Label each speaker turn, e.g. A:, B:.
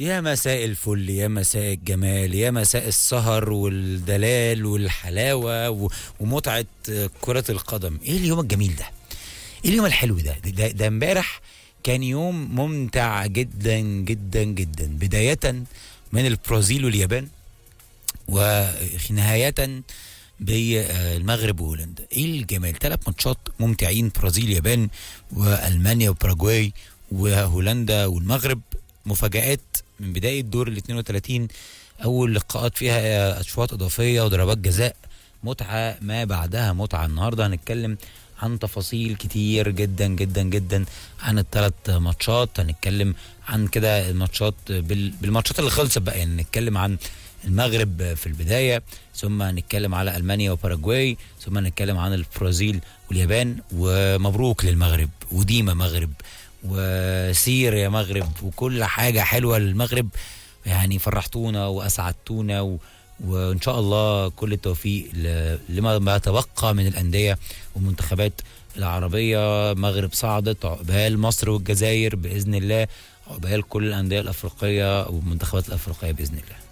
A: يا مساء الفل يا مساء الجمال يا مساء السهر والدلال والحلاوة و- ومتعة كرة القدم ايه اليوم الجميل ده ايه اليوم الحلو ده ده- ده امبارح كان يوم ممتع جدا جدا جدا بداية من البرازيل واليابان ونهاية بالمغرب وهولندا ايه الجمال ثلاث ماتشات ممتعين برازيل اليابان والمانيا وباراجواي وهولندا والمغرب مفاجآت من بداية دور ال 32 أول لقاءات فيها أشواط إضافية وضربات جزاء متعة ما بعدها متعة النهاردة هنتكلم عن تفاصيل كتير جدا جدا جدا عن الثلاث ماتشات هنتكلم عن كده الماتشات بال- بالماتشات اللي خلصت بقى يعني نتكلم عن المغرب في البداية ثم هنتكلم على ألمانيا وباراجواي ثم هنتكلم عن البرازيل واليابان ومبروك للمغرب وديما مغرب وسير يا مغرب وكل حاجة حلوة للمغرب يعني فرحتونا وأسعدتونا و... وإن شاء الله كل التوفيق ل... لما ما تبقى من الأندية والمنتخبات العربية مغرب صعدت عقبال مصر والجزائر بإذن الله عقبال كل الأندية الأفريقية والمنتخبات الأفريقية بإذن الله